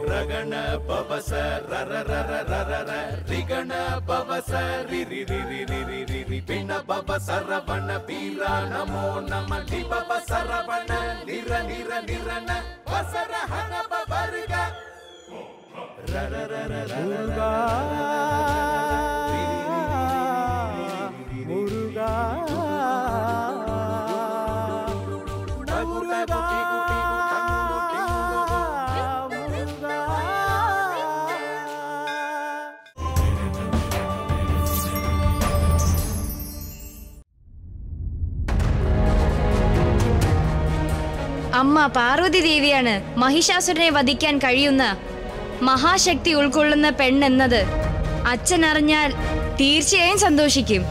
ರಗಣ ಪವಸ ರರ ರರ ರರ ರ ರಿಗಣ ಪವಸ ರಿ ರಿ ರಿ ರಿ ರಿ ರಿ ರಿ ರಿ ಪಿಣ ಪವ ಸರವಣ ಬೀರ ನಮೋ ನಮ ಲಿ ಪವ ಸರವಣ ನಿರ ನಿರ ನಿರನ ವಸರ ಹನ ಪವರ್ಗ ರರ ರರ ರರ മുരുകാ അമ്മ പാർവതി ദേവിയാണ് മഹിഷാസുരനെ വധിക്കാൻ കഴിയുന്ന മഹാശക്തി ഉൾക്കൊള്ളുന്ന പെണ്ണെന്നത് അച്ഛൻ അറിഞ്ഞാൽ തീർച്ചയായും സന്തോഷിക്കും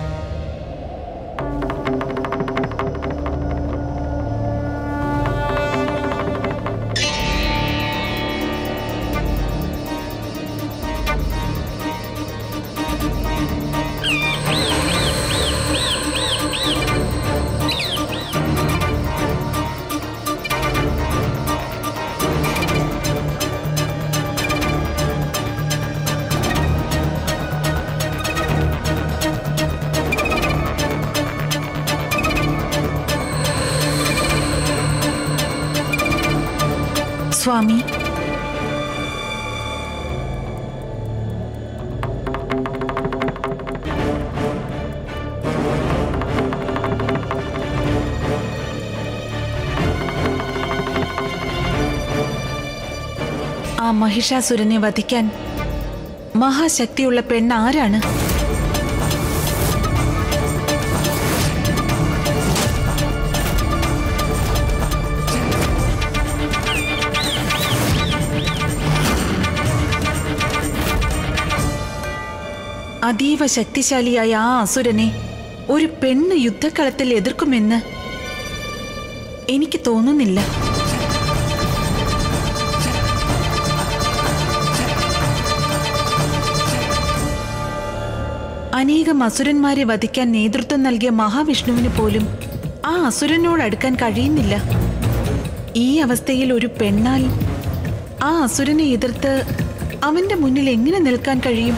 സ്വാമി ആ മഹിഷാസുരനെ വധിക്കാൻ മഹാശക്തിയുള്ള പെണ്ണ് ആരാണ് അതീവ ശക്തിശാലിയായ ആ അസുരനെ ഒരു പെണ്ണ് യുദ്ധക്കളത്തിൽ എതിർക്കുമെന്ന് എനിക്ക് തോന്നുന്നില്ല അനേകം അസുരന്മാരെ വധിക്കാൻ നേതൃത്വം നൽകിയ മഹാവിഷ്ണുവിന് പോലും ആ അസുരനോട് അടുക്കാൻ കഴിയുന്നില്ല ഈ അവസ്ഥയിൽ ഒരു പെണ്ണാൽ ആ അസുരനെ എതിർത്ത് അവന്റെ മുന്നിൽ എങ്ങനെ നിൽക്കാൻ കഴിയും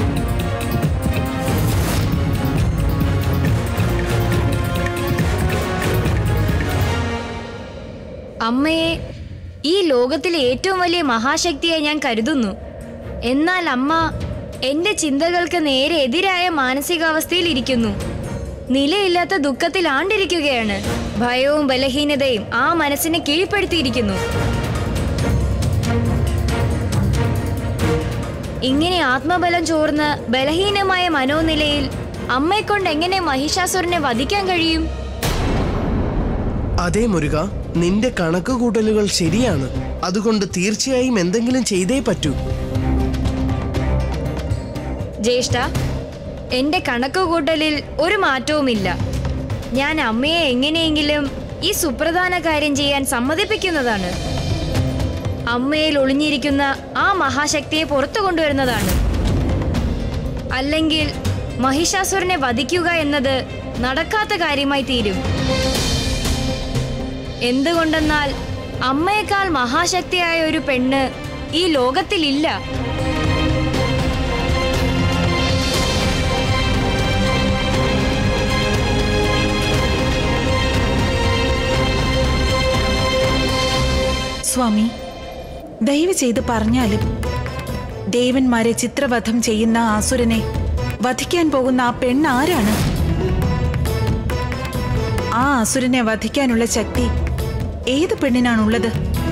അമ്മയെ ഈ ലോകത്തിലെ ഏറ്റവും വലിയ മഹാശക്തിയായി ഞാൻ കരുതുന്നു എന്നാൽ അമ്മ എന്റെ ചിന്തകൾക്ക് നേരെ എതിരായ മാനസികാവസ്ഥയിൽ ഇരിക്കുന്നു നിലയില്ലാത്ത ദുഃഖത്തിൽ ആണ്ടിരിക്കുകയാണ് ഭയവും ബലഹീനതയും ആ മനസ്സിനെ കീഴ്പ്പെടുത്തിയിരിക്കുന്നു ഇങ്ങനെ ആത്മബലം ചോർന്ന് ബലഹീനമായ മനോനിലയിൽ അമ്മയെക്കൊണ്ട് എങ്ങനെ മഹിഷാസുരനെ വധിക്കാൻ കഴിയും അതേ മുരുക നിന്റെ കണക്ക് കൂട്ടലുകൾ ശരിയാണ് അതുകൊണ്ട് തീർച്ചയായും എന്തെങ്കിലും ചെയ്തേ പറ്റൂ ജ്യേഷ്ഠ എന്റെ കണക്കുകൂട്ടലിൽ ഒരു മാറ്റവുമില്ല ഞാൻ അമ്മയെ എങ്ങനെയെങ്കിലും ഈ സുപ്രധാന കാര്യം ചെയ്യാൻ സമ്മതിപ്പിക്കുന്നതാണ് അമ്മയിൽ ഒളിഞ്ഞിരിക്കുന്ന ആ മഹാശക്തിയെ പുറത്തു കൊണ്ടുവരുന്നതാണ് അല്ലെങ്കിൽ മഹിഷാസുരനെ വധിക്കുക എന്നത് നടക്കാത്ത കാര്യമായി തീരും എന്തുകൊണ്ടെന്നാൽ അമ്മയേക്കാൾ മഹാശക്തിയായ ഒരു പെണ്ണ് ഈ ലോകത്തിലില്ല സ്വാമി ദയവ് ചെയ്ത് പറഞ്ഞാലും ദേവന്മാരെ ചിത്രവധം ചെയ്യുന്ന ആസുരനെ വധിക്കാൻ പോകുന്ന ആ പെണ്ണ് ആരാണ് ആ അസുരനെ വധിക്കാനുള്ള ശക്തി ഏത് പെണ്ണിനാണുള്ളത്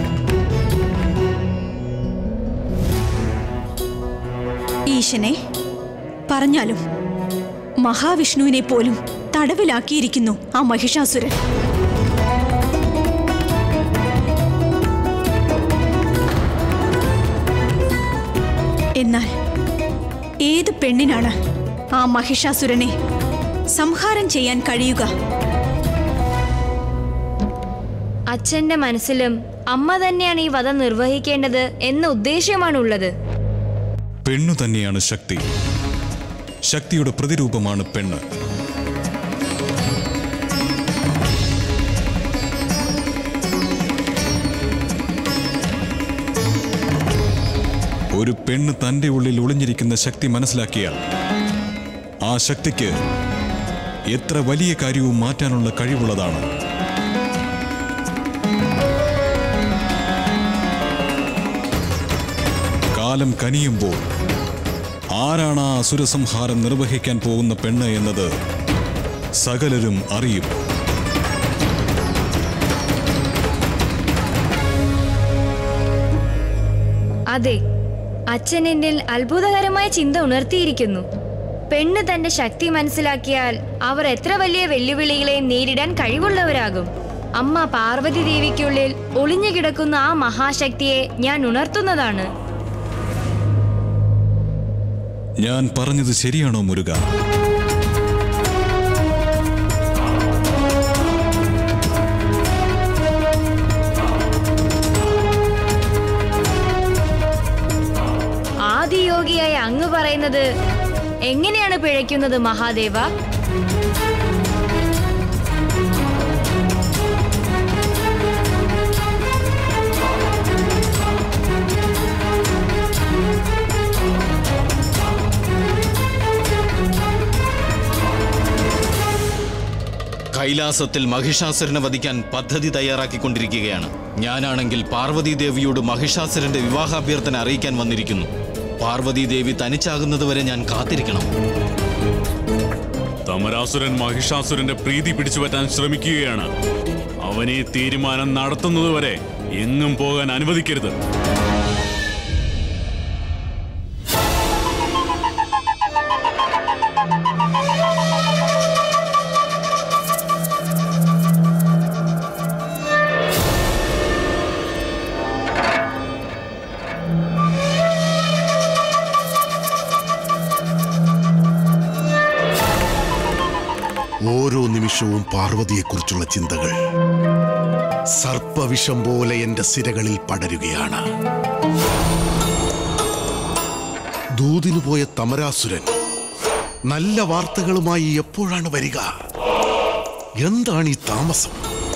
ഈശനെ പറഞ്ഞാലും മഹാവിഷ്ണുവിനെ പോലും തടവിലാക്കിയിരിക്കുന്നു ആ മഹിഷാസുരൻ എന്നാൽ ഏത് പെണ്ണിനാണ് ആ മഹിഷാസുരനെ സംഹാരം ചെയ്യാൻ കഴിയുക അച്ഛന്റെ മനസ്സിലും അമ്മ തന്നെയാണ് ഈ വധം നിർവഹിക്കേണ്ടത് എന്ന ഉദ്ദേശ്യമാണുള്ളത് പെണ്ണു തന്നെയാണ് ശക്തി ശക്തിയുടെ പ്രതിരൂപമാണ് പെണ്ണ് ഒരു പെണ്ണ് തന്റെ ഉള്ളിൽ ഒളിഞ്ഞിരിക്കുന്ന ശക്തി മനസ്സിലാക്കിയാൽ ആ ശക്തിക്ക് എത്ര വലിയ കാര്യവും മാറ്റാനുള്ള കഴിവുള്ളതാണ് കാലം കനിയുമ്പോൾ ആരാണ് ആ അസുരസംഹാരം നിർവഹിക്കാൻ പോകുന്ന പെണ്ണ് എന്നത് സകലരും അറിയും അതെ അച്ഛൻ എന്നിൽ അത്ഭുതകരമായ ചിന്ത ഉണർത്തിയിരിക്കുന്നു പെണ്ണ് തന്റെ ശക്തി മനസ്സിലാക്കിയാൽ അവർ എത്ര വലിയ വെല്ലുവിളികളെയും നേരിടാൻ കഴിവുള്ളവരാകും അമ്മ പാർവതി ദേവിക്കുള്ളിൽ ഒളിഞ്ഞു കിടക്കുന്ന ആ മഹാശക്തിയെ ഞാൻ ഉണർത്തുന്നതാണ് ഞാൻ പറഞ്ഞത് ശരിയാണോ മുരുക ആദിയോഗിയായ അങ്ങ് പറയുന്നത് എങ്ങനെയാണ് പിഴയ്ക്കുന്നത് മഹാദേവ കൈലാസത്തിൽ മഹിഷാസുരനെ വധിക്കാൻ പദ്ധതി തയ്യാറാക്കിക്കൊണ്ടിരിക്കുകയാണ് ഞാനാണെങ്കിൽ പാർവതി ദേവിയോട് മഹിഷാസുരന്റെ വിവാഹാഭ്യർത്ഥന അറിയിക്കാൻ വന്നിരിക്കുന്നു പാർവതി ദേവി തനിച്ചാകുന്നതുവരെ ഞാൻ കാത്തിരിക്കണം തമരാസുരൻ മഹിഷാസുരന്റെ പ്രീതി പിടിച്ചുപറ്റാൻ ശ്രമിക്കുകയാണ് അവനെ തീരുമാനം നടത്തുന്നതുവരെ എങ്ങും പോകാൻ അനുവദിക്കരുത് ഓരോ നിമിഷവും പാർവതിയെക്കുറിച്ചുള്ള ചിന്തകൾ സർപ്പവിഷം പോലെ എന്റെ സിരകളിൽ പടരുകയാണ് ദൂതിനു പോയ തമരാസുരൻ നല്ല വാർത്തകളുമായി എപ്പോഴാണ് വരിക എന്താണ് ഈ താമസം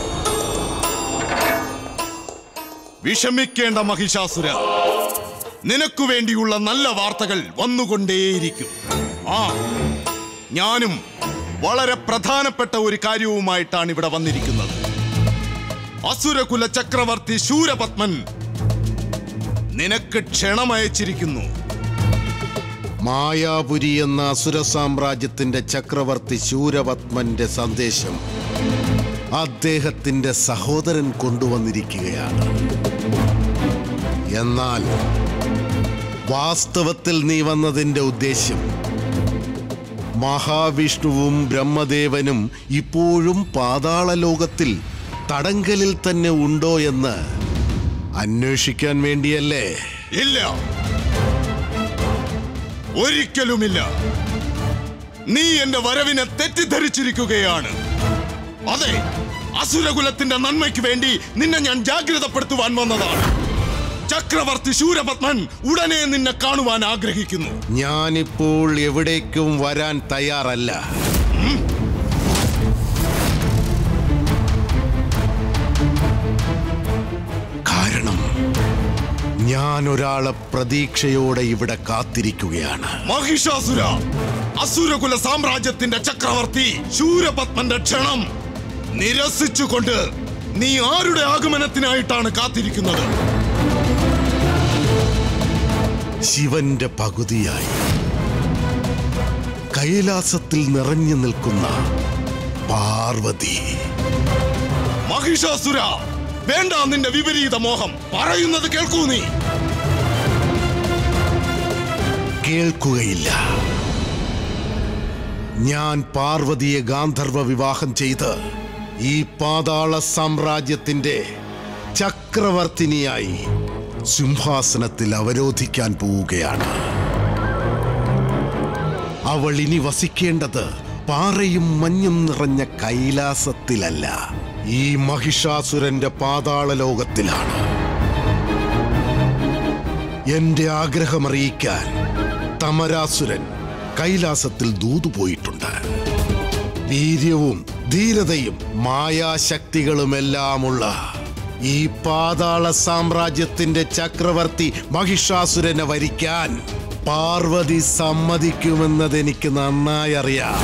വിഷമിക്കേണ്ട മഹിഷാസുര നിനക്കു വേണ്ടിയുള്ള നല്ല വാർത്തകൾ വന്നുകൊണ്ടേയിരിക്കും ആ ഞാനും വളരെ പ്രധാനപ്പെട്ട ഒരു കാര്യവുമായിട്ടാണ് ഇവിടെ വന്നിരിക്കുന്നത് അസുരകുല ചക്രവർത്തി ശൂരപത്മൻ നിനക്ക് ക്ഷണമയച്ചിരിക്കുന്നു മായാപുരി എന്ന അസുര സാമ്രാജ്യത്തിന്റെ ചക്രവർത്തി ശൂരപത്മന്റെ സന്ദേശം അദ്ദേഹത്തിന്റെ സഹോദരൻ കൊണ്ടുവന്നിരിക്കുകയാണ് എന്നാൽ വാസ്തവത്തിൽ നീ വന്നതിന്റെ ഉദ്ദേശ്യം മഹാവിഷ്ണുവും ബ്രഹ്മദേവനും ഇപ്പോഴും പാതാള ലോകത്തിൽ തടങ്കലിൽ തന്നെ ഉണ്ടോ എന്ന് അന്വേഷിക്കാൻ വേണ്ടിയല്ലേ ഇല്ല ഒരിക്കലുമില്ല നീ എന്റെ വരവിനെ തെറ്റിദ്ധരിച്ചിരിക്കുകയാണ് അതെ അസുരകുലത്തിന്റെ നന്മയ്ക്ക് വേണ്ടി നിന്നെ ഞാൻ ജാഗ്രതപ്പെടുത്തുവാൻ വന്നതാണ് ചക്രവർത്തി ശൂരപത്മൻ ഉടനെ നിന്നെ കാണുവാൻ ആഗ്രഹിക്കുന്നു ഞാനിപ്പോൾ എവിടേക്കും വരാൻ തയ്യാറല്ല കാരണം ഞാൻ ഒരാളെ പ്രതീക്ഷയോടെ ഇവിടെ കാത്തിരിക്കുകയാണ് മഹിഷാസുര അസുരകുല സാമ്രാജ്യത്തിന്റെ ചക്രവർത്തി ശൂരപത്മന്റെ ക്ഷണം നിരസിച്ചുകൊണ്ട് നീ ആരുടെ ആഗമനത്തിനായിട്ടാണ് കാത്തിരിക്കുന്നത് ശിവന്റെ പകുതിയായി കൈലാസത്തിൽ നിറഞ്ഞു നിൽക്കുന്ന പാർവതി മഹിഷാസുര വേണ്ട നിന്റെ വിപരീത മോഹം പറയുന്നത് കേൾക്കൂ നീ കേൾക്കുകയില്ല ഞാൻ പാർവതിയെ ഗാന്ധർവ വിവാഹം ചെയ്ത് ഈ പാതാള സാമ്രാജ്യത്തിന്റെ ചക്രവർത്തിനിയായി സിംഹാസനത്തിൽ അവരോധിക്കാൻ പോവുകയാണ് അവൾ ഇനി വസിക്കേണ്ടത് പാറയും മഞ്ഞും നിറഞ്ഞ കൈലാസത്തിലല്ല ഈ മഹിഷാസുരന്റെ പാതാള ലോകത്തിലാണ് എന്റെ ആഗ്രഹമറിയിക്കാൻ തമരാസുരൻ കൈലാസത്തിൽ ദൂതുപോയിട്ടുണ്ട് വീര്യവും ധീരതയും മായാശക്തികളുമെല്ലാമുള്ള ഈ പാതാള സാമ്രാജ്യത്തിന്റെ ചക്രവർത്തി മഹിഷാസുരനെ വരിക്കാൻ പാർവതി സമ്മതിക്കുമെന്നത് എനിക്ക് നന്നായി അറിയാം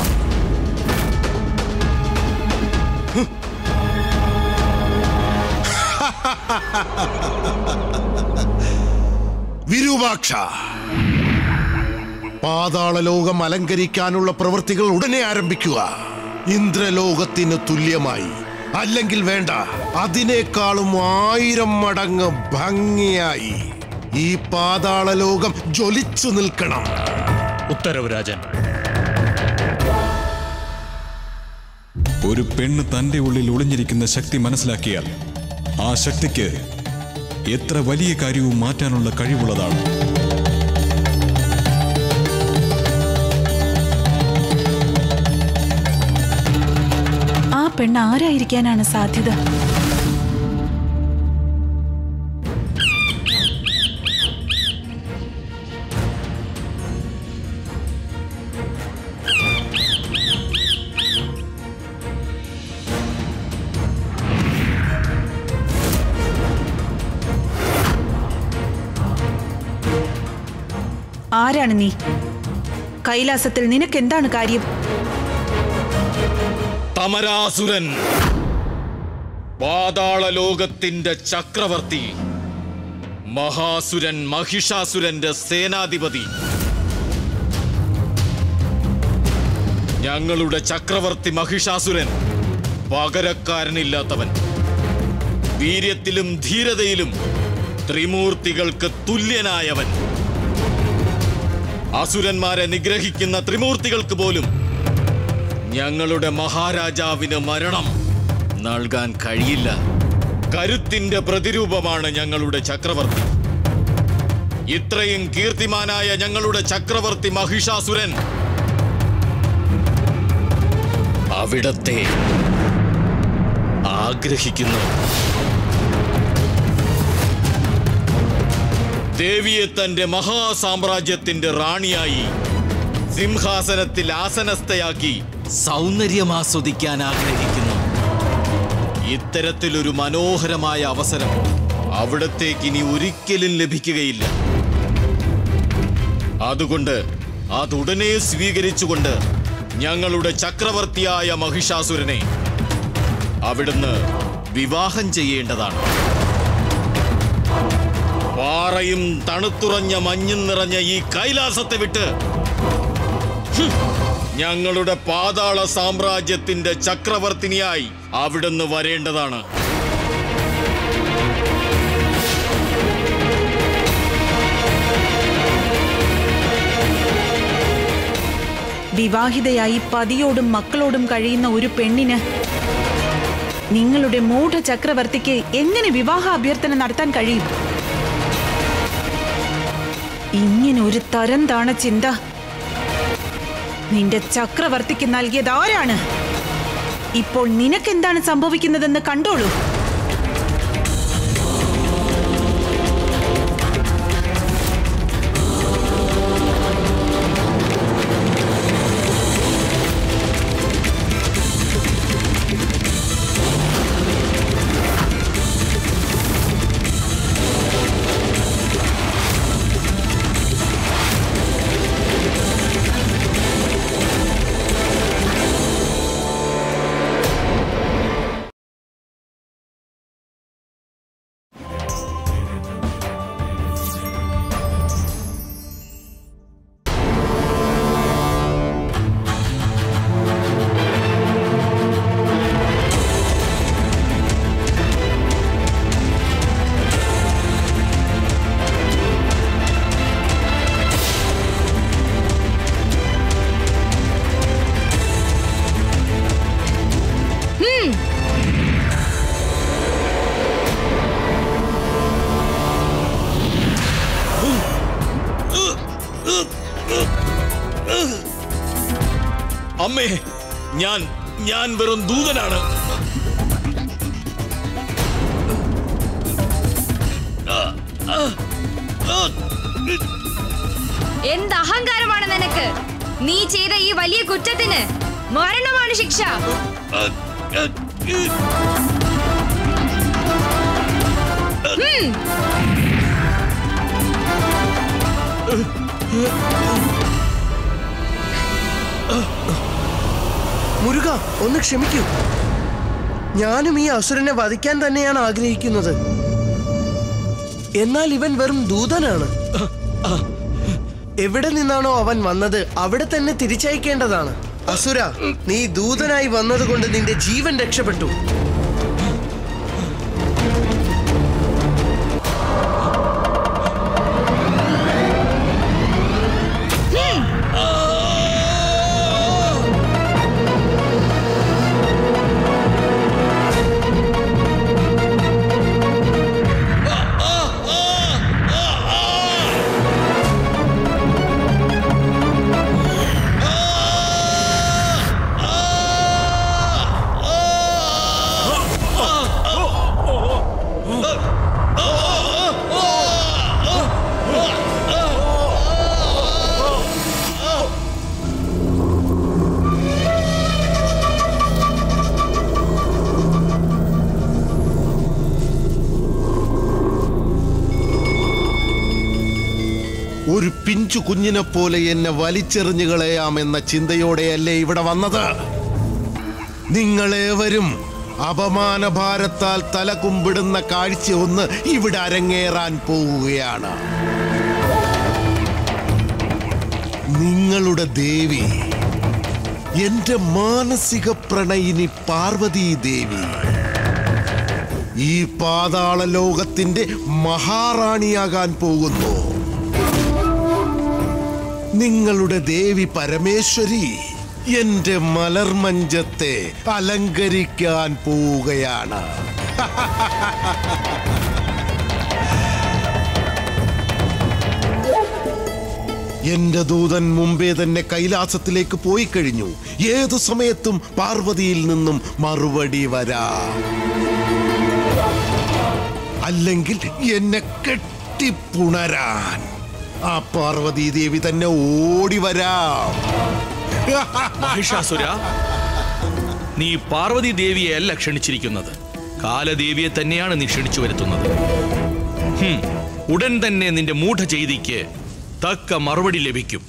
വിരൂപാക്ഷ പാതാള ലോകം അലങ്കരിക്കാനുള്ള പ്രവൃത്തികൾ ഉടനെ ആരംഭിക്കുക ഇന്ദ്രലോകത്തിന് തുല്യമായി അല്ലെങ്കിൽ വേണ്ട അതിനേക്കാളും ആയിരം മടങ്ങ് ഭംഗിയായി ഈ പാതാള ലോകം ജ്വലിച്ചു നിൽക്കണം ഉത്തരവ് രാജൻ ഒരു പെണ്ണ് തന്റെ ഉള്ളിൽ ഒളിഞ്ഞിരിക്കുന്ന ശക്തി മനസ്സിലാക്കിയാൽ ആ ശക്തിക്ക് എത്ര വലിയ കാര്യവും മാറ്റാനുള്ള കഴിവുള്ളതാണ് ആ പെണ്ണ് ആരായിരിക്കാനാണ് സാധ്യത ആരാണ് നീ കൈലാസത്തിൽ നിനക്കെന്താണ് കാര്യം തമരാസുരൻ പാതാള ലോകത്തിന്റെ ചക്രവർത്തി മഹാസുരൻ മഹിഷാസുരന്റെ സേനാധിപതി ഞങ്ങളുടെ ചക്രവർത്തി മഹിഷാസുരൻ പകരക്കാരനില്ലാത്തവൻ വീര്യത്തിലും ധീരതയിലും ത്രിമൂർത്തികൾക്ക് തുല്യനായവൻ അസുരന്മാരെ നിഗ്രഹിക്കുന്ന ത്രിമൂർത്തികൾക്ക് പോലും ഞങ്ങളുടെ മഹാരാജാവിന് മരണം നൽകാൻ കഴിയില്ല കരുത്തിന്റെ പ്രതിരൂപമാണ് ഞങ്ങളുടെ ചക്രവർത്തി ഇത്രയും കീർത്തിമാനായ ഞങ്ങളുടെ ചക്രവർത്തി മഹിഷാസുരൻ അവിടത്തെ ആഗ്രഹിക്കുന്നു ദേവിയെ തന്റെ മഹാസാമ്രാജ്യത്തിന്റെ റാണിയായി സിംഹാസനത്തിൽ ആസനസ്ഥയാക്കി സൗന്ദര്യം ആസ്വദിക്കാൻ ആഗ്രഹിക്കുന്നു ഇത്തരത്തിലൊരു മനോഹരമായ അവസരം അവിടത്തേക്ക് ഇനി ഒരിക്കലും ലഭിക്കുകയില്ല അതുകൊണ്ട് അതുടനെ സ്വീകരിച്ചുകൊണ്ട് ഞങ്ങളുടെ ചക്രവർത്തിയായ മഹിഷാസുരനെ അവിടുന്ന് വിവാഹം ചെയ്യേണ്ടതാണ് പാറയും തണുത്തുറഞ്ഞ മഞ്ഞും നിറഞ്ഞ ഈ കൈലാസത്തെ വിട്ട് ഹും, ഞങ്ങളുടെ പാതാള സാമ്രാജ്യത്തിന്റെ ചക്രവർത്തിനിയായി അവിടുന്ന് വരേണ്ടതാണ് വിവാഹിതയായി പതിയോടും മക്കളോടും കഴിയുന്ന ഒരു പെണ്ണിന് നിങ്ങളുടെ മൂഢ ചക്രവർത്തിക്ക് എങ്ങനെ വിവാഹ അഭ്യർത്ഥന നടത്താൻ കഴിയും ഇങ്ങനെ ഒരു തരം താണ ചിന്ത നിന്റെ ചക്രവർത്തിക്ക് നൽകിയത് ആരാണ് ഇപ്പോൾ നിനക്കെന്താണ് സംഭവിക്കുന്നതെന്ന് കണ്ടോളൂ അമ്മേ ഞാൻ ഞാൻ വെറും ദൂതനാണ് എന്ത് അഹങ്കാരമാണ് നിനക്ക് നീ ചെയ്ത ഈ വലിയ കുറ്റത്തിന് മരണമാണ് ശിക്ഷ ഹും. മുരുക ഒന്ന് ക്ഷമിക്കൂ ഞാനും ഈ അസുരനെ വധിക്കാൻ തന്നെയാണ് ആഗ്രഹിക്കുന്നത് എന്നാൽ ഇവൻ വെറും ദൂതനാണ് എവിടെ നിന്നാണോ അവൻ വന്നത് അവിടെ തന്നെ തിരിച്ചയക്കേണ്ടതാണ് അസുര നീ ദൂതനായി വന്നതുകൊണ്ട് നിന്റെ ജീവൻ രക്ഷപ്പെട്ടു ഒരു പിഞ്ചു കുഞ്ഞിനെ പോലെ എന്നെ വലിച്ചെറിഞ്ഞു കളയാമെന്ന ചിന്തയോടെയല്ലേ ഇവിടെ വന്നത് നിങ്ങളേവരും അപമാനഭാരത്താൽ തല കുമ്പിടുന്ന കാഴ്ച ഒന്ന് ഇവിടെ അരങ്ങേറാൻ പോവുകയാണ് നിങ്ങളുടെ ദേവി എന്റെ മാനസിക പ്രണയിനി പാർവതീ ദേവി ഈ പാതാള ലോകത്തിന്റെ മഹാറാണിയാകാൻ പോകുന്നു നിങ്ങളുടെ ദേവി പരമേശ്വരി എന്റെ മലർമഞ്ചത്തെ അലങ്കരിക്കാൻ പോവുകയാണ് എന്റെ ദൂതൻ മുമ്പേ തന്നെ കൈലാസത്തിലേക്ക് പോയി കഴിഞ്ഞു ഏതു സമയത്തും പാർവതിയിൽ നിന്നും മറുപടി വരാം അല്ലെങ്കിൽ എന്നെ കെട്ടിപ്പുണരാൻ ആ പാർവതി ദേവി തന്നെ ഓടി വരാം മഹിഷാസുര നീ പാർവതി ദേവിയെ അല്ല ക്ഷണിച്ചിരിക്കുന്നത് കാലദേവിയെ തന്നെയാണ് നീ ക്ഷണിച്ചു വരുത്തുന്നത് ഹും, ഉടൻ തന്നെ നിന്റെ മൂഢ ചെയ്തിക്ക് തക്ക മറുപടി ലഭിക്കും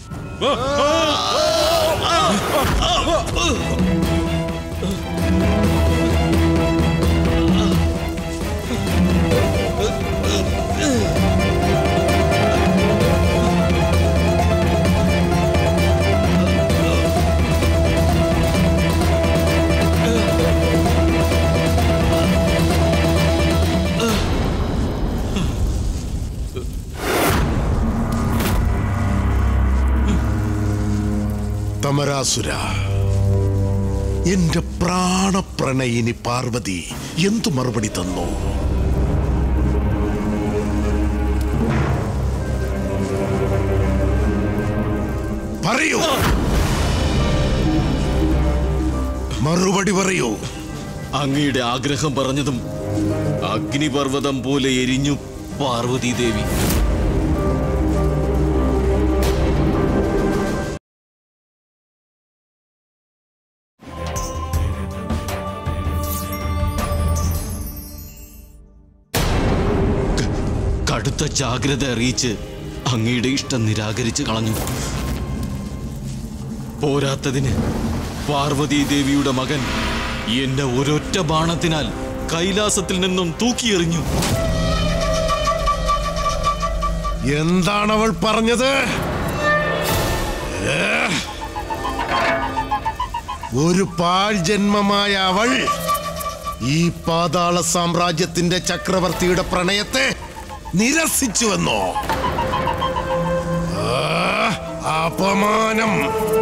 തമരാസുര എന്റെ പ്രാണപ്രണയിനി പാർവതി എന്തു മറുപടി തന്നു പറയൂ മറുപടി പറയൂ അങ്ങയുടെ ആഗ്രഹം പറഞ്ഞതും അഗ്നിപർവ്വതം പോലെ എരിഞ്ഞു പാർവതി ദേവി ക- കടുത്ത ജാഗ്രത അറിയിച്ച് അങ്ങയുടെ ഇഷ്ടം നിരാകരിച്ച് കളഞ്ഞു പോരാത്തതിന് പാർവതി ദേവിയുടെ മകൻ എന്നെ ഒരൊറ്റ ബാണത്തിനാൽ കൈലാസത്തിൽ നിന്നും തൂക്കിയെറിഞ്ഞു എന്താണ് അവൾ പറഞ്ഞത് ഏ? ഒരു പാഴ് ജന്മമായ അവൾ ഈ പാതാള സാമ്രാജ്യത്തിന്റെ ചക്രവർത്തിയുടെ പ്രണയത്തെ നിരസിച്ചുവെന്നോ ആ, അപമാനം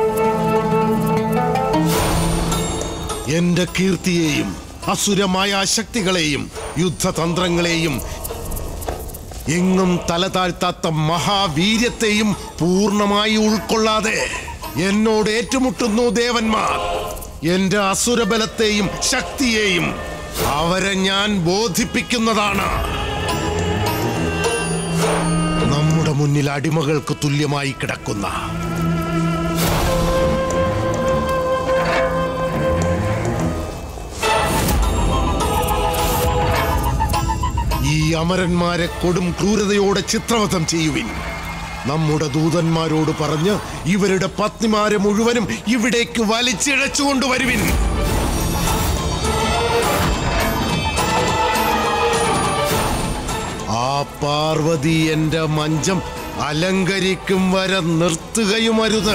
എന്റെ കീർത്തിയെയും അസുരമായ ശക്തികളെയും യുദ്ധതന്ത്രങ്ങളെയും എങ്ങും തല താഴ്ത്താത്ത മഹാവീര്യത്തെയും പൂർണ്ണമായി ഉൾക്കൊള്ളാതെ എന്നോട് ഏറ്റുമുട്ടുന്നു ദേവന്മാർ എന്റെ അസുരബലത്തെയും ശക്തിയെയും അവരെ ഞാൻ ബോധിപ്പിക്കുന്നതാണ് നമ്മുടെ മുന്നിൽ അടിമകൾക്ക് തുല്യമായി കിടക്കുന്ന ഈ അമരന്മാരെ കൊടും ക്രൂരതയോടെ ചിത്രവധം ചെയ്യുവിൻ നമ്മുടെ ദൂതന്മാരോട് പറഞ്ഞ് ഇവരുടെ പത്നിമാരെ മുഴുവനും ഇവിടേക്ക് വലിച്ചിഴച്ചുകൊണ്ടുവരുവിൻ ആ പാർവതി എന്റെ മഞ്ചം അലങ്കരിക്കും വരെ നിർത്തുകയുമരുത്